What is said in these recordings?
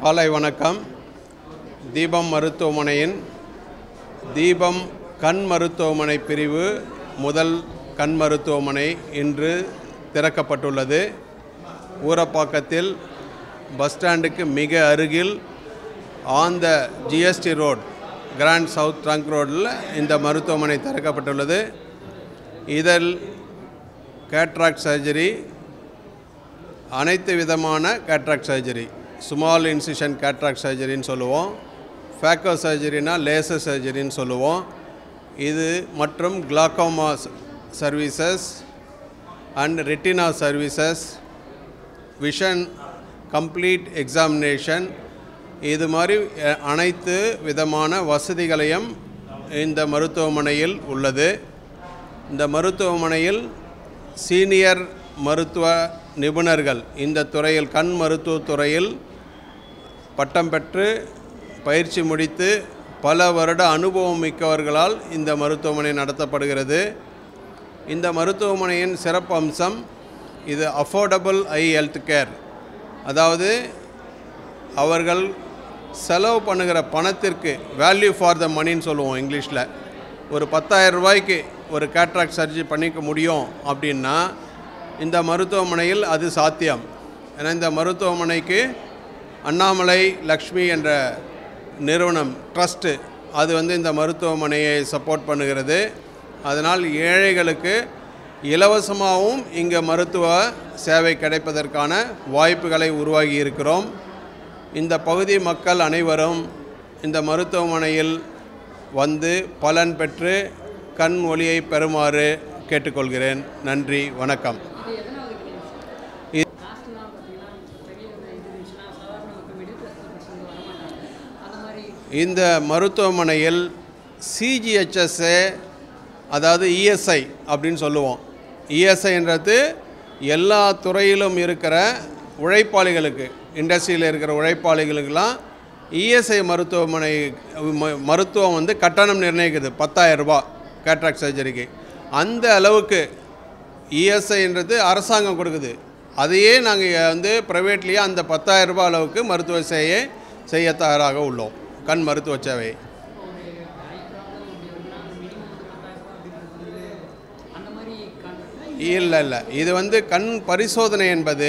காலை வணக்கம் தீபம் மருத்துவமனையின் தீபம் கண் மருத்துவமனை பிரிவு முதல் கண் மருத்துவமனை இன்று திறக்கப்பட்டுள்ளது ஊரப்பாக்கத்தில் பஸ் ஸ்டாண்டுக்கு மிக அருகில் on the GST road grand south trunk ரோடில் இந்த மருத்துவமனை திறக்கப்பட்டுள்ளது இதில் கேட்ராக்ட் சர்ஜரி அனைத்து விதமான cataract surgery small incision cataract சர்ஜரின்னு சொல்லுவோம் ஃபேக்கோ சர்ஜரினா லேசர் சர்ஜரின்னு சொல்லுவோம் இது மற்றும் glaucoma services and retina services vision complete examination இது மாதிரி அஹ், அனைத்து விதமான வசதிகளையும் இந்த மருத்துவமனையில் உள்ளது இந்த மருத்துவமனையில் சீனியர் மருத்துவ நிபுணர்கள் இந்த துறையில் கண் மருத்துவத் துறையில் பட்டம் பெற்று பயிற்சி முடித்து பல வருட அனுபவம் மிக்கவர்களால் இந்த மருத்துவமனை நடத்தப்படுகிறது இந்த மருத்துவமனையின் சிறப்பு அம்சம் இது அஃபோர்டபுள் ஐ ஹெல்த் கேர் அதாவது அவர்கள் செலவு பண்ணுகிற பணத்திற்கு வேல்யூ ஃபார் த மணின்னு சொல்லுவோம் இங்கிலீஷில் ஒரு 10000 ரூபாய்க்கு ஒரு கேட்ராக்ட் சர்ஜரி பண்ணிக்க முடியும் அப்படின்னா இந்த மருத்துவமனையில் அது சாத்தியம் ஏன்னா இந்த மருத்துவமனைக்கு அண்ணாமலை லக்ஷ்மி என்ற நிறுவனம் ட்ரஸ்ட்டு அது வந்து இந்த மருத்துவமனையை சப்போர்ட் பண்ணுகிறது அதனால் ஏழைகளுக்கு இலவசமாகவும் இங்கே மருத்துவ சேவை கிடைப்பதற்கான வாய்ப்புகளை உருவாகி இருக்கிறோம் இந்த பகுதி மக்கள் அனைவரும் இந்த மருத்துவமனையில் வந்து பலன் பெற்று கண் ஒளியை பெறுமாறு கேட்டுக்கொள்கிறேன் நன்றி வணக்கம் லாஸ்ட்லாம் பார்த்தீங்கன்னா பெரிய ஒரு இது இருந்துச்சுன்னா சாதாரண மக்கள் மிடில் கிளாஸ் பர்சன் வரமாட்டாங்க அந்த மாதிரி இந்த மருத்துவமனையில் சிஜிஹெச்எஸ்ஏ அதாவது இஎஸ்ஐ அப்படின்னு சொல்லுவோம் இஎஸ்ஐன்றது எல்லா துறையிலும் இருக்கிற உழைப்பாளிகளுக்கு இண்டஸ்ட்ரியில் இருக்கிற உழைப்பாளிகளுக்கெல்லாம் இஎஸ்ஐ மருத்துவமனை ம- மருத்துவம் வந்து கட்டணம் நிர்ணயிக்குது 10000 ரூபாய் கேட்ராக்ட் சர்ஜரிக்கு அந்த அளவுக்கு இஎஸ்ஐன்றது அரசாங்கம் கொடுக்குது அதையே நாங்கள் வந்து ப்ரைவேட்லேயே அந்த 10000 ரூபாய் அளவுக்கு மருத்துவ சேவையை செய்ய தயாராக உள்ளோம் கண் மருத்துவ சேவை அந்த மாதிரி கண் இல்லை இல்லை இது வந்து கண் பரிசோதனை என்பது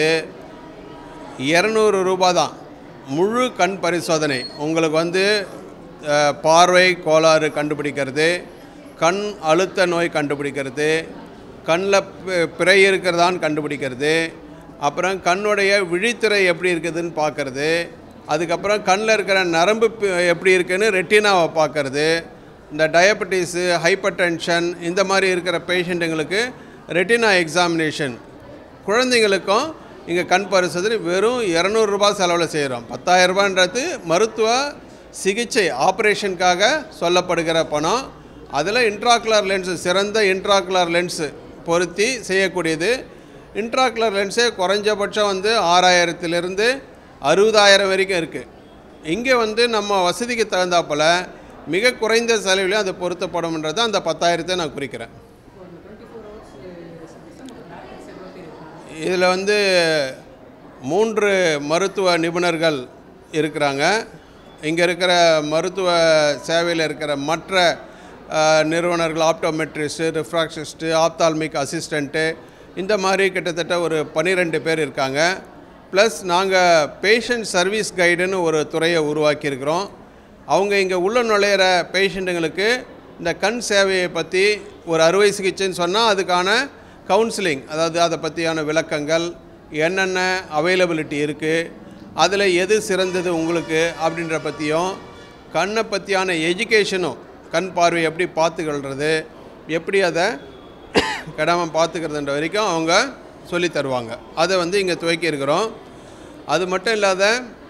இரநூறு ரூபாய் தான் முழு கண் பரிசோதனை உங்களுக்கு வந்து அஹ், பார்வை கோளாறு கண்டுபிடிக்கிறது கண் அழுத்த நோய் கண்டுபிடிக்கிறது கண்ணில் பிறை இருக்கிறதான்னு கண்டுபிடிக்கிறது அப்புறம் கண்ணுடைய விழித்திரை எப்படி இருக்குதுன்னு பார்க்கறது அதுக்கப்புறம் கண்ணில் இருக்கிற நரம்பு பி- எப்படி இருக்குன்னு ரெட்டினாவை பார்க்கறது இந்த டயபெட்டிஸு ஹைப்பர் டென்ஷன் இந்த மாதிரி இருக்கிற பேஷண்ட்டுங்களுக்கு ரெட்டினா எக்ஸாமினேஷன் குழந்தைங்களுக்கும் இங்கே கண் பரிசோதனை வெறும் இரநூறுபா செலவில் செய்கிறோம் பத்தாயிரரூபான்றது மருத்துவ சிகிச்சை ஆப்ரேஷனுக்காக சொல்லப்படுகிற பணம் அதில் இன்ட்ராகுலர் லென்ஸு சிறந்த இன்ட்ராகுலர் லென்ஸு பொருத்தி செய்யக்கூடியது இன்ட்ராகுலர் லென்ஸே குறைஞ்சபட்சம் வந்து ஆறாயிரத்திலிருந்து அறுபதாயிரம் வரைக்கும் இருக்குது இங்கே வந்து நம்ம வசதிக்கு தகுந்தாப்புல மிக குறைந்த செலவிலையும் அது பொருத்தப்படும்ன்றது அந்த பத்தாயிரத்தை நான் குறிக்கிறேன் இப்போ அந்த டுவெண்ட்டி ஃபோர் ஹவர்ஸ் சர்வீஸ் நம்ம டாக்டர்ஸ் எவ்வளோ பேர் இருக்காங்க இதில் வந்து மூன்று மருத்துவ நிபுணர்கள் இருக்கிறாங்க இங்கே இருக்கிற மருத்துவ சேவையில் இருக்கிற மற்ற அஹ், நிறுவனர்கள் ஆப்டோமெட்ரிஸ்ட்டு ரிஃப்ராக்சிஸ்ட்டு ஆப்தால்மிக் அசிஸ்டண்ட்டு இந்த மாதிரி கிட்டத்தட்ட ஒரு பன்னிரெண்டு பேர் இருக்காங்க ப்ளஸ் நாங்கள் பேஷண்ட் சர்வீஸ் கைடுன்னு ஒரு துறையை உருவாக்கியிருக்கிறோம் அவங்க இங்கே உள்ள நுழையிற பேஷண்ட்டுங்களுக்கு இந்த கண் சேவையை பற்றி ஒரு அறுவை சிகிச்சைன்னு சொன்னால் அதுக்கான கவுன்சிலிங் அதாவது அதை பற்றியான விளக்கங்கள் என்னென்ன அவைலபிலிட்டி இருக்குது அதில் எது சிறந்தது உங்களுக்கு அப்படின்ற பற்றியும் கண்ணை பற்றியான எஜுகேஷனும் கண் பார்வை எப்படி பார்த்துக்கொள்றது எப்படி அதை கெடாமல் பார்த்துக்கிறதுன்ற வரைக்கும் அவங்க சொல்லி தருவாங்க அதை வந்து இங்கே துவக்கி இருக்கிறோம் அது மட்டும் இல்லாத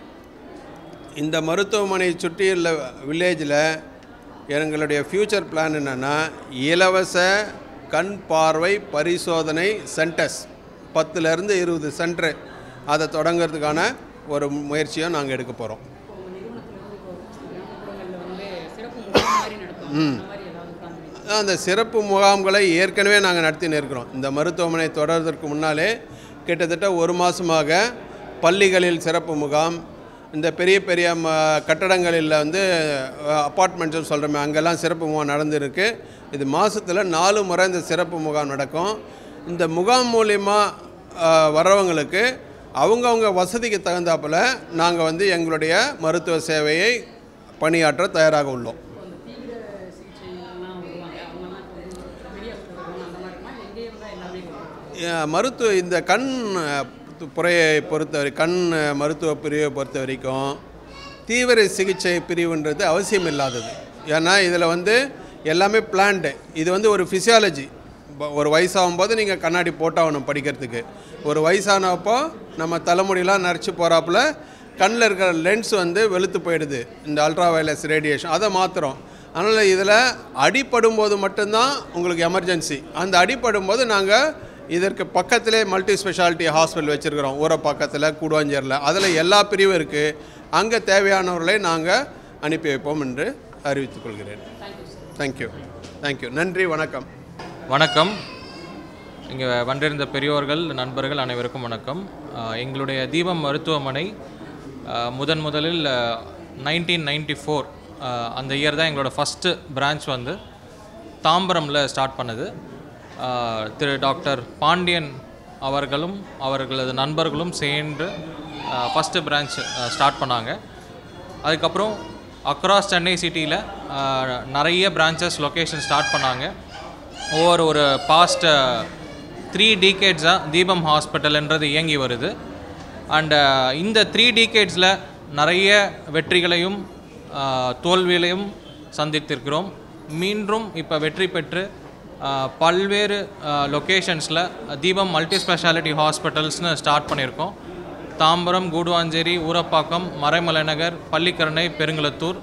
இந்த மருத்துவமனை சுற்றியுள்ள வில்லேஜில் எங்களுடைய ஃப்யூச்சர் பிளான் என்னென்னா இலவச கண் பார்வை பரிசோதனை சென்டர்ஸ் பத்துலேருந்து இருபது சென்டரு அதை தொடங்கிறதுக்கான ஒரு முயற்சியை நாங்கள் எடுக்க போகிறோம் இப்போ உங்கள் நிறுவனத்தில் வந்து இப்போ கிராமப்புறங்களில் வந்து சிறப்பு முகாம் மாதிரி நடத்துவாங்க அந்த மாதிரி ஏதாவது பிளான் பண்ணி அந்த சிறப்பு முகாம்களை ஏற்கனவே நாங்கள் நடத்தின்னு இருக்கிறோம் இந்த மருத்துவமனை தொடர்வதற்கு முன்னாலே கிட்டத்தட்ட ஒரு மாதமாக பள்ளிகளில் சிறப்பு முகாம் இந்த பெரிய பெரிய ம கட்டடங்களில் வந்து அப்பார்ட்மெண்ட்ஸ் சொல்கிறோமே அங்கெல்லாம் சிறப்பு முகாம் நடந்திருக்கு இது மாதத்தில் நாலு முறை இந்த சிறப்பு முகாம் நடக்கும் இந்த முகாம் மூலிமா வர்றவங்களுக்கு அவங்கவுங்க வசதிக்கு தகுந்தாப்பில் நாங்கள் வந்து எங்களுடைய மருத்துவ சேவையை பணியாற்ற தயாராக உள்ளோம் இப்போ அந்த தீவிர சிகிச்சைலாம் வருவாங்க அவங்கலாம் இப்போ வந்து பெரிய வருவாங்க அந்த மாதிரிமா எங்கே இருந்தால் எல்லாமே வரும் அஹ் மருத்துவ இந்த கண் அஹ், து- துறையை பொறுத்தவரை கண் அஹ், மருத்துவ பிரிவை பொறுத்த வரைக்கும் தீவிர சிகிச்சை பிரிவுன்றது அவசியம் இல்லாதது ஏன்னா இதில் வந்து எல்லாமே பிளான்டு இது வந்து ஒரு ஃபிசியாலஜி ஒரு வயசாகும் போது நீங்கள் கண்ணாடி போட்டாகணும் படிக்கிறதுக்கு ஒரு வயசானப்போ நம்ம தலைமுடியெலாம் நரைச்சி போகிறாப்புல கண்ணில் இருக்கிற லென்ஸ் வந்து வெளுத்து போயிடுது இந்த அல்ட்ரா வயலஸ் ரேடியேஷன் அதை மாற்றுறோம் அதனால் இதில் அடிபடும் போது மட்டும்தான் உங்களுக்கு எமர்ஜென்சி அந்த அடிபடும் போது நாங்கள் இதற்கு பக்கத்திலே மல்டி ஸ்பெஷாலிட்டி ஹாஸ்பிட்டல் வச்சுருக்கிறோம் ஊரை பக்கத்தில் கூடுவாஞ்சேரியில் அதில் எல்லா பிரிவும் இருக்குது அங்கே தேவையானவர்களை நாங்கள் அனுப்பி வைப்போம் என்று அறிவித்துக் கொள்கிறேன் தேங்க்யூ தேங்க்யூ நன்றி வணக்கம் வணக்கம் இங்கே வந்திருந்த பெரியோர்கள் நண்பர்கள் அனைவருக்கும் வணக்கம் அஹ், எங்களுடைய தீபம் மருத்துவமனை அஹ், முதன் முதலில் நைன்டீன் நைன்டி ஃபோர் அந்த இயர் தான் எங்களோட ஃபஸ்ட்டு பிரான்ச் வந்து தாம்பரமில் ஸ்டார்ட் பண்ணது அஹ், திரு டாக்டர் பாண்டியன் அவர்களும் அவர்களது நண்பர்களும் சேர்ந்து ஃபஸ்ட்டு பிரான்ச் ஸ்டார்ட் பண்ணாங்க அதுக்கப்புறம் அக்ராஸ் சென்னை சிட்டியில் நிறைய பிரான்ச்சஸ் லொக்கேஷன் ஸ்டார்ட் பண்ணாங்க ஒவ்வொரு ஒரு பாஸ்ட் த்ரீ டீகேட்ஸாக தீபம் ஹாஸ்பிட்டல்ன்றது இயங்கி வருது அண்ட் இந்த த்ரீ டீகேட்ஸில் நிறைய வெற்றிகளையும் அஹ், தோல்விகளையும் சந்தித்திருக்கிறோம் மீண்டும் இப்போ வெற்றி பெற்று அஹ், பல்வேறு லொக்கேஷன்ஸில் தீபம் மல்டி ஸ்பெஷாலிட்டி ஹாஸ்பிட்டல்ஸ்னு ஸ்டார்ட் பண்ணியிருக்கோம் தாம்பரம் கூடுவாஞ்சேரி ஊரப்பாக்கம் மறைமலை நகர் பள்ளிக்கரணை பெருங்குளத்தூர்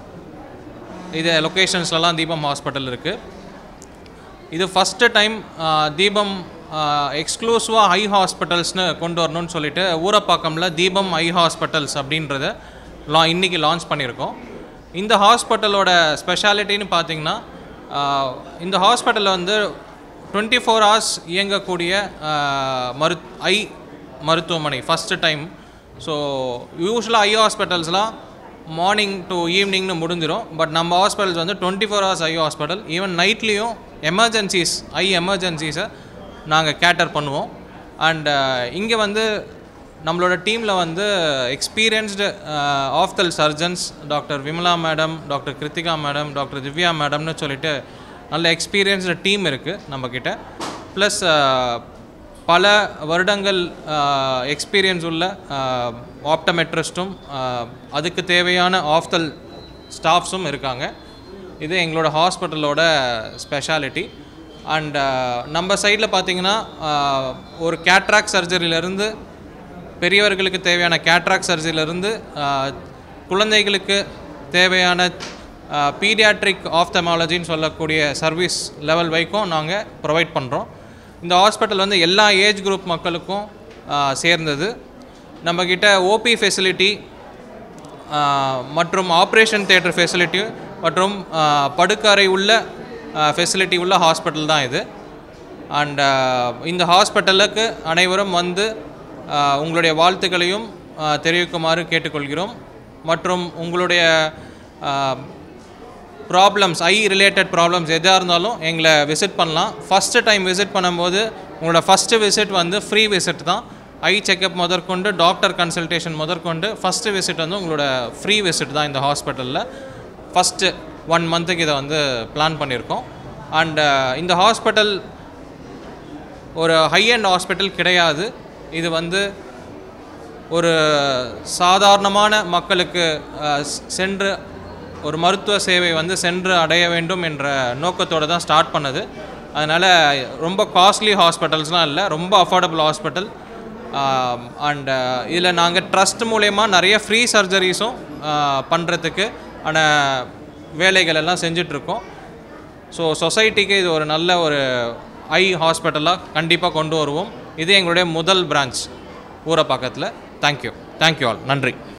இது லொக்கேஷன்ஸ்லலாம் தீபம் ஹாஸ்பிட்டல் இருக்குது இது ஃபஸ்ட்டு டைம் தீபம் எக்ஸ்க்ளூசிவாக ஐ ஹாஸ்பிட்டல்ஸ்னு கொண்டு வரணும்னு சொல்லிட்டு ஊரப்பாக்கமில் தீபம் ஐ ஹாஸ்பிட்டல்ஸ் அப்படின்றத லா இன்றைக்கி லான்ச் பண்ணியிருக்கோம் இந்த ஹாஸ்பிட்டலோட ஸ்பெஷாலிட்டின்னு பார்த்தீங்கன்னா ஆஹ், இந்த ஹாஸ்பிட்டலில் வந்து டுவெண்ட்டி ஃபோர் ஹவர்ஸ் இயங்கக்கூடிய ஆஹ், மரு ஐ மருத்துவமனை ஃபஸ்ட்டு டைம் ஸோ யூஸ்வலாக ஐ ஹாஸ்பிட்டல்ஸ்லாம் மார்னிங் டு ஈவினிங்னு முடிஞ்சிடும் பட் நம்ம ஹாஸ்பிட்டல்ஸ் வந்து twenty four hours eye hospital even நைட்லேயும் எமர்ஜென்சிஸ் ஐ எமர்ஜென்சிஸை நாங்கள் கேட்டர் பண்ணுவோம் அண்ட் இங்கே வந்து நம்மளோட டீமில் வந்து experienced ophthal surgeons doctor Vimala madam doctor Kiruthika madam doctor Divya மேடம்னு சொல்லிட்டு நல்ல எக்ஸ்பீரியன்ஸ்டு டீம் இருக்குது நம்மக்கிட்ட ப்ளஸ் பல வருடங்கள் எக்ஸ்பீரியன்ஸ் உள்ள ஆப்டமெட்ரிஸ்ட்டும் அதுக்கு தேவையான ஆஃப்தல் ஸ்டாஃப்ஸும் இருக்காங்க இது எங்களோட ஹாஸ்பிட்டலோட ஸ்பெஷாலிட்டி அண்ட் நம்ம சைடில் பார்த்தீங்கன்னா ஆஹ், ஒரு கேட்ராக் சர்ஜரியிலேருந்து பெரியவர்களுக்கு தேவையான கேட்ராக் சர்ஜரியிலேருந்து குழந்தைகளுக்கு தேவையான பீடியாட்ரிக் ஆஃப்தமாலஜின்னு சொல்லக்கூடிய சர்வீஸ் லெவல் வரைக்கும் நாங்கள் ப்ரொவைட் பண்ணுறோம் இந்த ஹாஸ்பிட்டல் வந்து எல்லா ஏஜ் குரூப் மக்களுக்கும் ஆஹ், சேர்ந்தது நம்மக்கிட்ட ஓபி ஃபெசிலிட்டி மற்றும் ஆப்ரேஷன் தியேட்டர் ஃபெசிலிட்டி மற்றும் ஆஹ், படுக்கறை உள்ள ஃபெசிலிட்டி உள்ள ஹாஸ்பிட்டல் தான் இது அண்ட் இந்த ஹாஸ்பிட்டலுக்கு அனைவரும் வந்து ஆஹ், உங்களுடைய வாழ்த்துக்களையும் ஆஹ், தெரிவிக்குமாறு கேட்டுக்கொள்கிறோம் மற்றும் உங்களுடைய ப்ராப்ளம்ஸ் ஐ ரிலேட்டட் ப்ராப்ளம்ஸ் எதாக இருந்தாலும் எங்களை விசிட் பண்ணலாம் ஃபஸ்ட்டு டைம் விசிட் பண்ணும்போது உங்களோட ஃபஸ்ட்டு விசிட் வந்து ஃப்ரீ விசிட் தான் ஐ செக்கப் முதற்கொண்டு டாக்டர் கன்சல்டேஷன் முதற்கொண்டு ஃபஸ்ட்டு விசிட் வந்து உங்களோட ஃப்ரீ விசிட் தான் இந்த ஹாஸ்பிட்டலில் ஃபஸ்ட்டு ஒன் மந்த்துக்கு இதை வந்து பிளான் பண்ணியிருக்கோம் அண்ட் இந்த ஹாஸ்பிட்டல் ஒரு ஹை அண்ட் ஹாஸ்பிட்டல் கிடையாது இது வந்து ஒரு சாதாரணமான மக்களுக்கு அஹ், ஸ்- சென்று ஒரு மருத்துவ சேவை வந்து சென்று அடைய வேண்டும் என்ற நோக்கத்தோடு தான் ஸ்டார்ட் பண்ணது அதனால் ரொம்ப காஸ்ட்லி ஹாஸ்பிட்டல்ஸ்லாம் இல்லை ரொம்ப அஃபோர்டபுள் ஹாஸ்பிட்டல் அண்ட் இதில் நாங்கள் ட்ரஸ்ட் மூலயமா நிறைய ஃப்ரீ சர்ஜரிஸும் பண்ணுறதுக்கு ஆன வேலைகள் எல்லாம் செஞ்சிட்ருக்கோம் ஸோ சொசைட்டிக்கு இது ஒரு நல்ல ஒரு ஐ ஹாஸ்பிட்டலாக கண்டிப்பாக கொண்டு வருவோம் இது எங்களுடைய முதல் பிரான்ச் ஊரை பக்கத்தில் தேங்க்யூ தேங்க்யூ ஆல் நன்றி